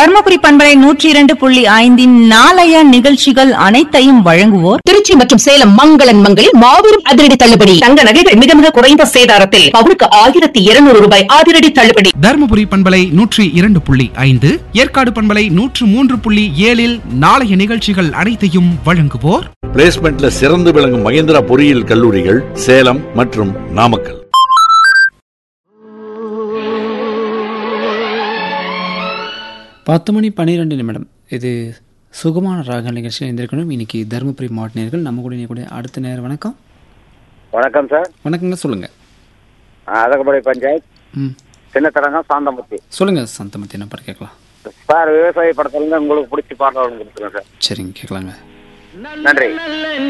தர்மபுரி பண்பலை நூற்றி இரண்டு புள்ளி ஐந்தின் நாளைய நிகழ்ச்சிகள் அனைத்தையும் வழங்குவோர் திருச்சி மற்றும் சேலம் மங்களன் மங்களில் மாபெரும் அதிரடி தள்ளுபடி தங்க நகைகள் மிக மிக குறைந்த சேதாரத்தில் பவுனுக்கு ஆயிரத்தி இருநூறு ரூபாய் அதிரடி தள்ளுபடி தருமபுரி பண்பலை நூற்றி இரண்டு புள்ளி ஐந்து ஏற்காடு பண்பலை நூற்று மூன்று புள்ளி ஏழில் நாளைய நிகழ்ச்சிகள் அனைத்தையும் வழங்குவோர் பிளேஸ்மெண்ட்ல சிறந்து விளங்கும் மகேந்திரா பொறியியல் கல்லூரிகள் சேலம் மற்றும் நாமக்கல் பத்து மணி பன்னிரெண்டு நிமிடம் இது சுகமான ராக நிகழ்ச்சியில் இருந்திருக்கணும் இன்னைக்கு தருமபுரி மாவட்ட நேர்கள் நம்ம கூட கூட அடுத்த நேரம் வணக்கம் வணக்கம் சார் வணக்கங்க சொல்லுங்க அதகப்படி பஞ்சாயத் ம் சின்னத்தரங்கம் சாந்தமூர்த்தி சொல்லுங்க சந்தமத்தி என்ன பாட்டு கேட்கலாம் சார் விவசாய படத்துல இருந்து உங்களுக்கு பிடிச்ச பாடல் ஒன்று கொடுத்துருங்க சார் சரிங்க கேட்கலாங்க நன்றி